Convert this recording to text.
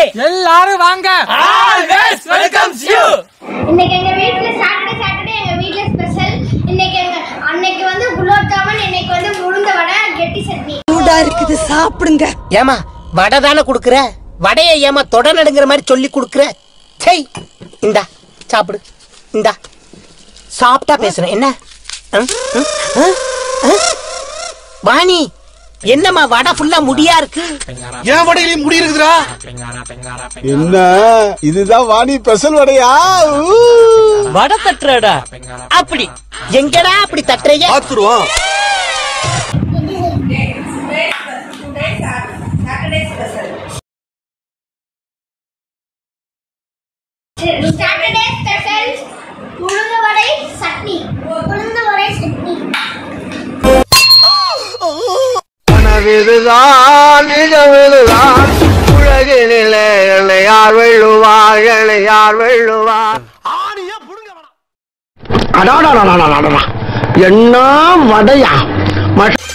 எல்லாரும் வாங்க welcome you இன்னைக்கு எங்க வீட்ல சாட்டர்டே சாட்டர்டே எங்க வீட்ல ஸ்பெஷல் இன்னைக்கு எங்க அன்னைக்கு வந்து குலோப் ஜாமுன் இன்னைக்கு வந்து உளுந்த வடை கெட்டி சட்னி சூடா இருக்குது சாப்பிடுங்க ஏமா வடை தானே குடுக்குற வடையை ஏமா தொட நடுங்கிற மாதிரி சொல்லி குடுக்குற சை இந்தா சாப்பிடு இந்தா சாப்பிட்டா பேசுறேன் என்ன ம், ம், ம், ம். வாணி என்னம்மா வடை ஃபுல்லா முடியா இருக்கு ஏன் வடையிலையும் முடி இருக்குதுடா என்ன இதுதான் வாணி பெசல் வடையா ஊ. வடை தட்டுறடா அப்படி எங்கடா அப்படி தட்டுறீங்க பாத்துருவோம் சாட்டர்டே ஸ்பெஷல் உளுந்த வடை சட்னி உளுந்த வடை சட்னி கனவிதுதான் நிஜமிதுதான் உலகினிலே என்னை யார் வெல்லுவார் என்னை யார் வெல்லுவார் அடாடாடாடாடாடா என்ன வடையா மஷ-